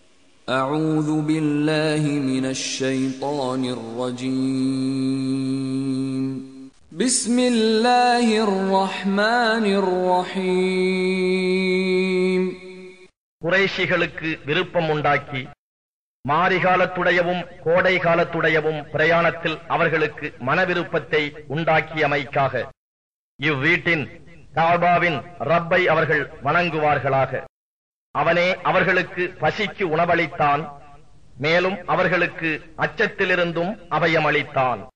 أعوذ بالله من الشيطان الرجيم بسم الله الرحمن الرحيم குறைஷிகளுக்கு விருப்பம் உண்டாக்கி மாரிகாலத்துடையவும் கோடை காலத்துடையவும் பிரயாணத்தில் அவர்களுக்கு மனவிருப்பத்தை உண்டாக்கியமைக்காக இவ்வீட்டின் காபாவின் ரப்பை அவர்கள் வணங்குவார்களாக அவனே அவர்களுக்கு பசிக்கு உணவளித்தான் மேலும் அவர்களுக்கு அச்சத்திலிருந்தும் அபயமளித்தான்